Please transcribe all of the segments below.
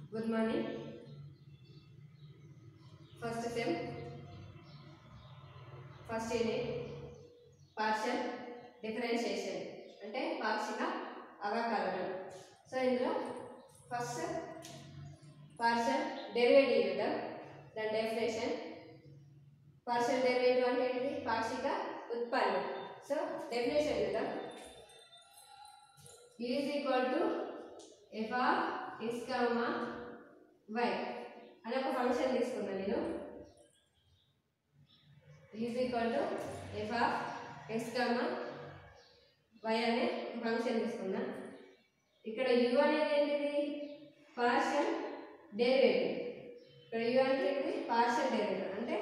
Good morning first sem first unit partial differentiation అంటే పాక్షిక అవకలనం సో ఇందులో ఫస్ట్ పార్షల్ డెరివేటివ్ చూద్దాం దాని డెఫినేషన్ పార్షల్ డెరివేటివ్ అంటే ఏంటిది పాక్షిక ఉత్పన్నం సో డెఫినేషన్ చూద్దాం is equal to f of x comma y అని ఒక ఫంక్షన్ తీసుకున్నా నేను is equal to f of x comma y అనే ఫంక్షన్ తీసుకున్నా ఇక్కడ యు అనేది ఏంటిది పార్షల్ డెరివేటివ్ ఇక్కడ యు అంటే ఏంటిది పార్షల్ డెరివేటివ్ అంటే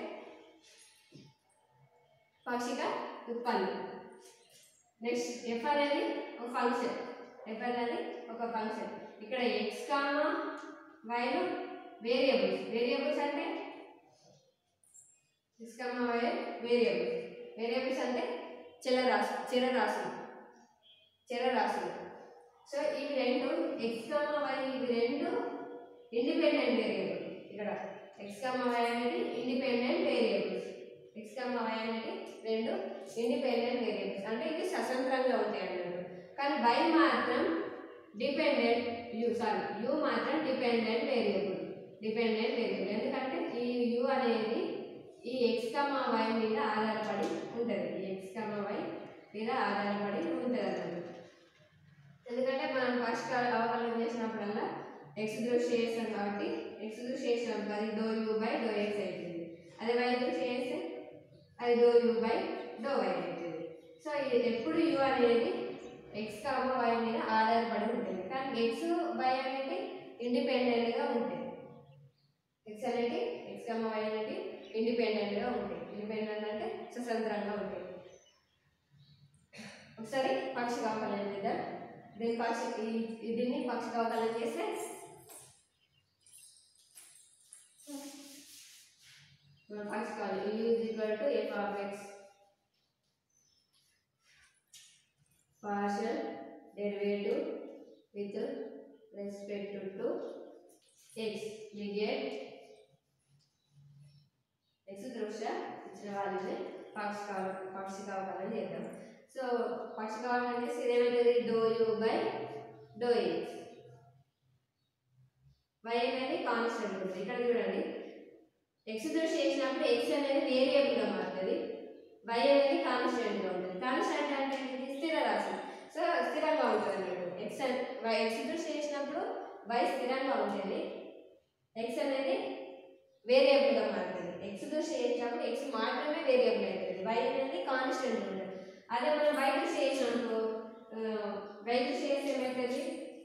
పాక్షిక ఉత్పన్నం నెక్స్ట్ ఎఫ్ అనేది ఒక ఫంక్షన్ ఎఫ్ అనేది ఒక ఫంక్షన్ ఇక్కడ ఎక్స్ కామా వైలు వేరియబుల్స్ వేరియబుల్స్ అంటే x comma y variables variables అంటే చిరరాశి చిరరాశులు చిరరాశులు సో ఇవి రెండు ఎక్స్ కామా వై ఇవి రెండు ఇండిపెండెంట్ వేరియబుల్ ఇక్కడ ఎక్స్ కామా వై అనేది independent variables x comma y అనేది రెండు ఇండిపెండెంట్ వేరియబుల్స్ అంటే ఇవి స్వతంత్రంగా ఉంటాయి అన్నట్టు కానీ వై మాత్రం డిపెండెంట్ యు సారీ యు మాత్రం డిపెండెంట్ వేరియబుల్ డిపెండెంట్ వేరియబుల్ ఎందుకంటే ఈ యు అనేది ఈ ఎక్స్ కమా వై మీద ఆధారపడి ఉంటుంది ఈ ఎక్స్ కమా వై మీద ఆధారపడి ఉంటుంది అన్నమాట ఎందుకంటే మనం ఫస్ట్ అవకలనం చేసినప్పుడల్లా ఎక్స్ దృష్టి చేస్తాం కాబట్టి ఎక్స్ దృష్టి చేసినప్పుడు అది do u by do x అవుతుంది అదే వై దృష్టి చేస్తే అది do u by do y అవుతుంది సో ఇది ఎప్పుడు యు అనేది ఎక్స్ కామ వై మీద ఆధారపడి ఉంటుంది కానీ ఎక్స్ వై అనేది ఇండిపెండెంట్గా ఉంటుంది ఎక్స్ అనేది ఎక్స్ కామ వై అనేది ఇండిపెండెంట్గా ఉంటాయి ఇండిపెండెంట్ అంటే స్వతంత్రంగా ఉంటాయి ఒకసారి పక్షి అవకలనం చేద్దాం దీని పక్షి ఈ- ఈ దీన్ని పక్షి అవకలనం చేస్తే మనం పక్షి కావాలి u is equal to f of x partial derivative with respect to x we get x దృష్ట్యా ఇచ్చిన వాళ్ళని పాక్షిక పాక్షిక అవకలనం చేద్దాం సో పాక్షిక అవకలనం చేస్తే ఇదేమైతుంది do u by do x y అనేది కాన్స్టెంట్ ఉంటుంది ఇక్కడ చూడండి ఎక్స్ దృష్టి చేసినప్పుడు ఎక్స్ అనేది వేరియబుల్గా మారుతుంది వై అనేది కాన్స్టెంట్గా ఉంటుంది కాన్స్టెంట్ అంటే ఏంటిది? స్థిర రాశి సో స్థిరంగా ఉంటుంది అన్నట్టు ఎక్స్ వై ఎక్స్ దృష్టి చేసినప్పుడు వై స్థిరంగా ఉంటుంది ఎక్స్ అనేది వేరియబుల్గా మారుతుంది ఎక్స్ దృష్టి చేసినప్పుడు ఎక్స్ మాత్రమే వేరియబుల్ అవుతుంది వై అనేది కాన్స్టెంట్ ఉంటుంది అదే మనం వై దృష్టి చేసినప్పుడు వై దృష్టి చేస్తే ఏమవుతుంది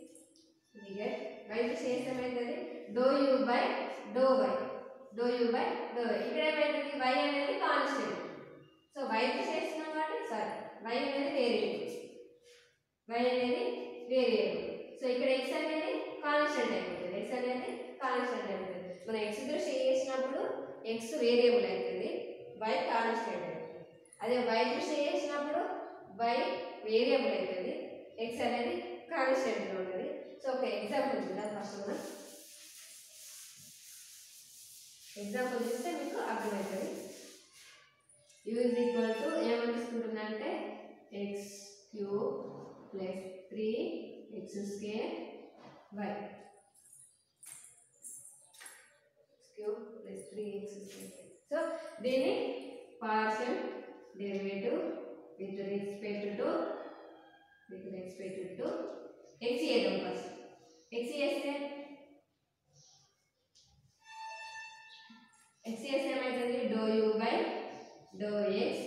వై దృష్టి చేస్తే ఏమవుతుంది do u by do y do u by do y ఇక్కడ ఏమవుతుంది వై అనేది కాన్స్టెంట్ సో వై చేస్తున్నాం కాబట్టి సారీ వై అనేది వేరియబుల్ వై అనేది వేరియబుల్ సో ఇక్కడ ఎక్స్ అనేది కాన్స్టెంట్ అయిపోతుంది ఎక్స్ అనేది కాన్స్టెంట్ అయిపోతుంది మనం ఎక్స్ దృష్టి చేసినప్పుడు ఎక్స్ వేరియబుల్ అవుతుంది వై కాన్స్టెంట్ అవుతుంది అదే వై దృష్టి చేసినప్పుడు వై వేరియబుల్ అవుతుంది ఎక్స్ అనేది కాన్స్టెంట్గా ఉంటుంది సో ఒక ఎగ్జాంపుల్ చూద్దాం ఫస్ట్ మనం ఎగ్జాంపుల్ చూస్తే మీకు అర్థమవుతుంది u is equal to ఏమని తీసుకుంటుందంటే x cube plus three x square y cube plus three x square so దీన్ని partial derivative with respect to with respect to x చేద్దాం ఫస్ట్ ఎక్స్ చేస్తే ఎక్స్ చేస్తే ఏమవుతుంది do u by do x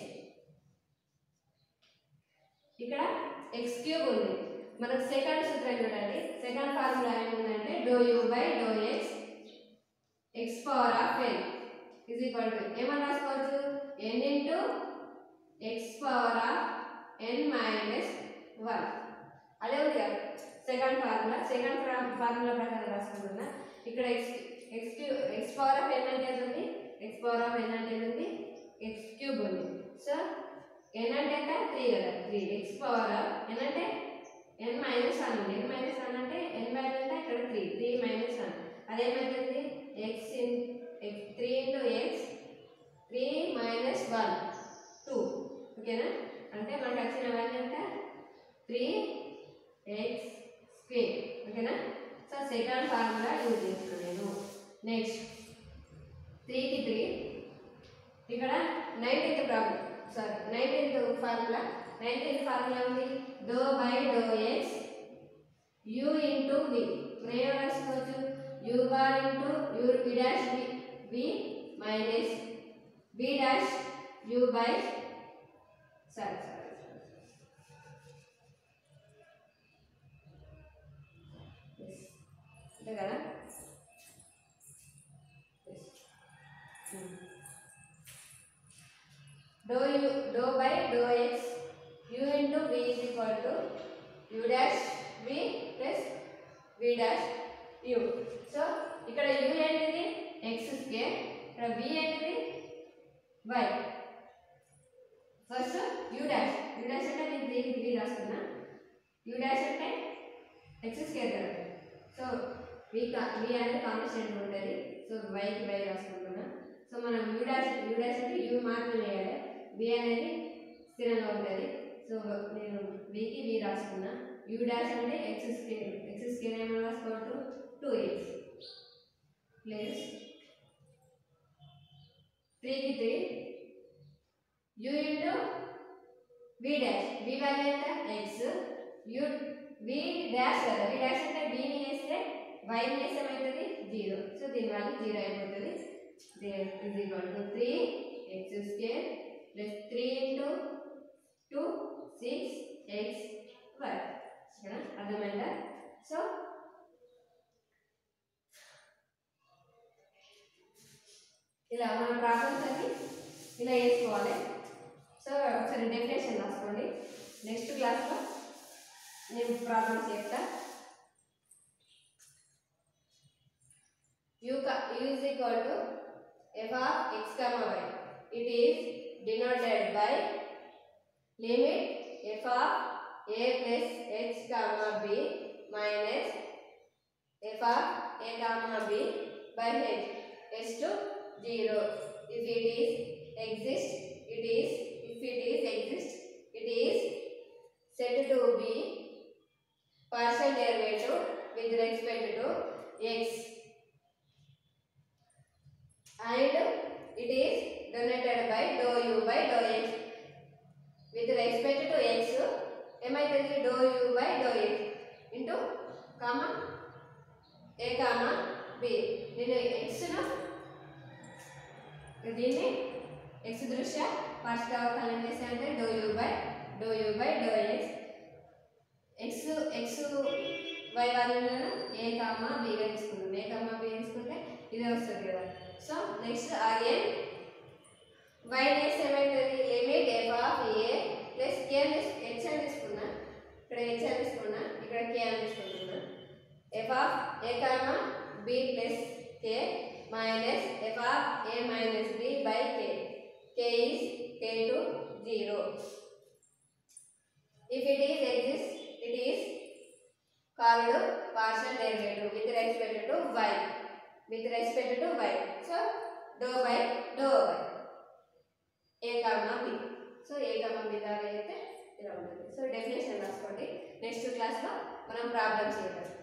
ఇక్కడ x cube ఉంది మనకు second సూత్రం చూడండి సెకండ్ ఫార్ములా ఏముందంటే do u by do x x power of n is equal to ఏమని రాసుకోవచ్చు n into x power of N minus one అదే ఉంది కదా సెకండ్ ఫార్ములా సెకండ్ ఫార్ములా ప్రకారం రాసుకుంటున్నా ఇక్కడ x x cube x power of n అంటే ఉంది ఎక్స్ పవర్ ఆఫ్ ఎన్ అంటే ఉంది ఎక్స్ క్యూబ్ ఉంది సో ఎన్ అంటే ఎంత త్రీ కదా త్రీ ఎక్స్ పవర్ ఎన్ అంటే ఎన్ మైనస్ వన్ ఉంది ఎన్ మైనస్ వన్ అంటే ఎన్ బై అంటే ఇక్కడ త్రీ త్రీ మైనస్ వన్ అదేమైతుంది x in x three into x three minus one two ఓకేనా అంటే మనకు వచ్చిన వాల్యూ ఎంత త్రీ ఎక్స్ స్క్వేర్ ఓకేనా సో సెకండ్ ఫార్ములా యూజ్ చేస్తున్నాను నేను నెక్స్ట్ త్రీకి త్రీ ఇక్కడ nineteenth problem sorry nineteenth formula nineteenth formula ఉంది do by do x u into v నేను రాసుకోవచ్చు u bar into u v dash v v minus v dash u by sorry sorry అంతే కదా do u do by do x u into v is equal to u dash v plus v dash u so ఇక్కడ u ఏంటిది x square ఇక్కడ v ఏంటిది y first u dash u dash అంటే నేను త్రీకి three రాస్తున్నా u dash అంటే x square కదా సో వి కా వి అనేది కాన్స్టెంట్ ఉంటుంది సో వైకి వై రాసుకుంటున్నా సో మనం యూ డాష్ యూ డాష్ అంటే యూ మాత్రం వేయాలి వి అనేది స్థిరంగా ఉంటుంది సో నేను వికి వి రాసుకున్నా యూ డాష్ అంటే ఎక్స్ స్క్వేర్ ఎక్స్ స్క్వేర్ ఏమైనా రాసుకోవచ్చు టూ ఎక్స్ ప్లస్ త్రీకి three u into v dash v value ఎంత ఎక్స్ యూ వి డాష్ కదా వి డాష్ అంటే విని వేస్తే వైని వేస్తే ఏమవుతుంది జీరో సో దీని వాల్యూ జీరో అయిపోతుంది is equal to three x square plus three into two six x y అర్థమైందా సో ఇలా మన ప్రాబ్లమ్స్ అన్ని ఇలా వేసుకోవాలి సో ఒకసారి డెఫినేషన్ రాసుకోండి నెక్స్ట్ క్లాస్లో నేను ప్రాబ్లమ్స్ చెప్తా u ka u is equal to f of x comma y it is denoted by limit f of a plus h comma b minus f of a comma b by h s to 0 if it is exist it is if it is exist it is said to be partial derivative with respect to x and it is donated by dou u by dou x with respect to x ఏమైతుంది do u by do x into comma a comma b నేను ఎక్స్ను దీన్ని x దృష్ట్యా first అవకలనం చేశానంటే do u by do u by do x x x y వాల్యూలను a comma బిగా తీసుకుంటాం ఏ కామా బి తీసుకుంటే ఇదే వస్తుంది కదా so next again y next ఏమైతుంది limit f of a plus k h అని తీసుకున్నా ఇక్కడ హెచ్ అని తీసుకున్నా ఇక్కడ కే అని తీసుకుంటున్నా f of a comma b plus k minus f of a minus b by k k is k to zero if it is exist it is called partial derivative with respect to y with respect to y so do by do y a comma b so a comma b దాకా అయితే ఇలా ఉంటుంది so definition రాసుకోండి next క్లాస్లో మనం problems చేద్దాం